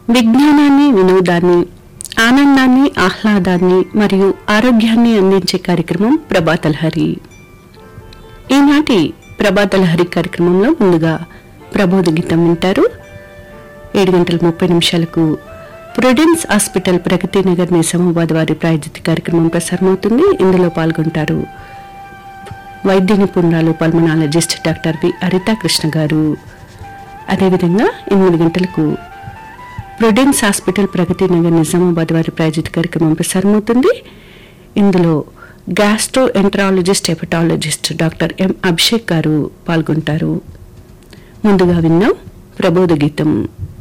విజ్ఞానాన్ని వినోదాన్ని ఆనందాన్ని ఆహ్లాదాన్ని మరియు ఆరోగ్యాన్ని అందించే కార్యక్రమం ప్రభాతలహరి ఈనాటి ప్రభాతలహరి కార్యక్రమంలో ముందుగా ప్రబోధ గీతం వింటారు ఏడు గంటల ముప్పై నిమిషాలకు ప్రుడెన్స్ హాస్పిటల్ ప్రగతి నగర్ నిజామాబాద్ వారి ప్రాయోజిత కార్యక్రమం ప్రసారమవుతుంది ఇందులో పాల్గొంటారు వైద్య నిపుణురాలు pulmonologist doctor V Haritha Krishna garu అదేవిధంగా ఎనిమిది గంటలకు ప్రుడెన్స్ హాస్పిటల్ ప్రగతి నగర్ నిజామాబాద్ వారి ప్రాయోజిత కార్యక్రమం ప్రసారమవుతుంది ఇందులో gastroenterologist hepatologist doctor M Abhishek garu పాల్గొంటారు ముందుగా విన్నాం ప్రబోధ గీతం